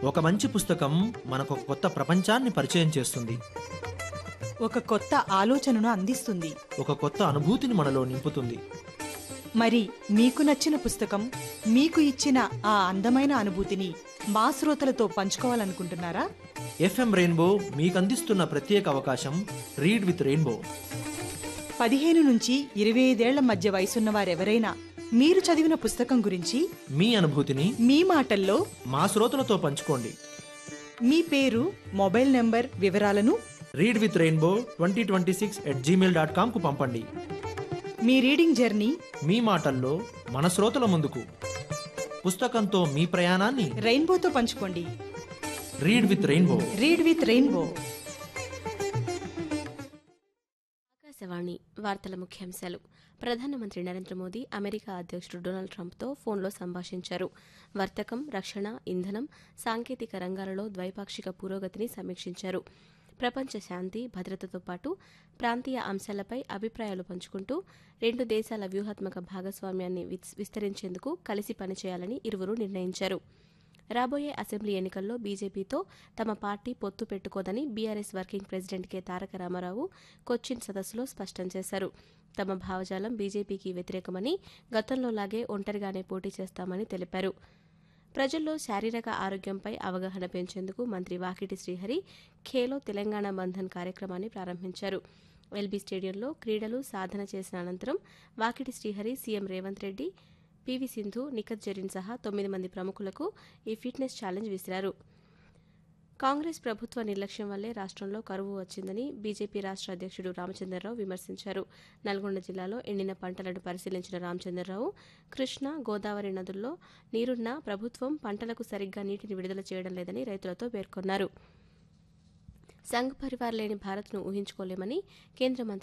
ఒక మంచి పుస్తకం మనకు ఒక కొత్త ప్రపంచాన్ని పరిచయం చేస్తుంది ఒక కొత్త ఆలోచనను అందిస్తుంది ఒక కొత్త అనుభూతిని మనలో నింపుతుంది మరి మీకు నచ్చిన పుస్తకం మీకు ఇచ్చిన ఆ అందమైన అనుభూతిని మా శ్రోతలతో పంచుకోవాలనుకుంటున్నారా ఎఫ్ఎం రెయిన్బో మీకు అందిస్తున్న ప్రత్యేక అవకాశం రీడ్ విత్ రెయిన్బో పదిహేను నుంచి ఇరవై ఐదేళ్ల మధ్య వయసున్న వారెవరైనా మీరు చదివిన పుస్తకం గురించి మీ అనుభూతిని మీ మాటల్లో మా శ్రోతలతో పంచుకోండి మీ పేరు మొబైల్ నెంబర్ వివరాలను read with rainbow twenty twenty six at Gmail dot కామ్కు పంపండి మీ రీడింగ్ జర్నీ మీ మాటల్లో మన శ్రోతల ముందుకు పుస్తకంతో మీ ప్రయాణాన్ని రెయిన్బోతో పంచుకోండి read with rainbow read with rainbow Akashvani వార్తల ముఖ్యాంశాలు ప్రధానమంత్రి నరేంద్ర మోదీ అమెరికా అధ్యక్షుడు డొనాల్డ్ ట్రంప్తో ఫోన్లో సంభాషించారు వర్తకం రక్షణ ఇంధనం సాంకేతిక రంగాలలో ద్వైపాక్షిక పురోగతిని సమీక్షించారు ప్రపంచ శాంతి భద్రతతో పాటు ప్రాంతీయ అంశాలపై అభిప్రాయాలు పంచుకుంటూ రెండు దేశాల వ్యూహాత్మక భాగస్వామ్యాన్ని విస్- విస్తరించేందుకు కలిసి పనిచేయాలని ఇరువురు నిర్ణయించారు రాబోయే అసెంబ్లీ ఎన్నికల్లో బీజేపీతో తమ పార్టీ పొత్తు పెట్టుకోదని BRS working president K Taraka Rama Rao Cochin సదస్సులో స్పష్టం చేశారు తమ భావజాలం బీజేపీకి వ్యతిరేకమని గతంలోలాగే ఒంటరిగానే పోటీ చేస్తామని తెలిపారు ప్రజల్లో శారీరక ఆరోగ్యంపై అవగాహన పెంచేందుకు మంత్రి వాకిటి శ్రీహరి ఖేలో తెలంగాణ బంధన్ కార్యక్రమాన్ని ప్రారంభించారు ఎల్బీ స్టేడియంలో క్రీడలు సాధన చేసిన అనంతరం వాకిటి శ్రీహరి సీఎం రేవంత్ రెడ్డి పివి సింధు నిఖత్ జరీన్ సహా తొమ్మిది మంది ప్రముఖులకు ఈ ఫిట్నెస్ ఛాలెంజ్ విసిరారు కాంగ్రెస్ ప్రభుత్వ నిర్లక్ష్యం వల్లే రాష్ట్రంలో కరువు వచ్చిందని బీజేపీ రాష్ట్ర అధ్యక్షుడు రామచంద్రరావు విమర్శించారు నల్గొండ జిల్లాలో ఎండిన పంటలను పరిశీలించిన రామచంద్రరావు కృష్ణా గోదావరి నదుల్లో నీరున్నా ప్రభుత్వం పంటలకు సరిగ్గా నీటిని విడుదల చేయడం లేదని రైతులతో పేర్కొన్నారు సంఘ్ పరివార్ లేని భారత్ను ఊహించుకోలేమని కేంద్ర మంత్రి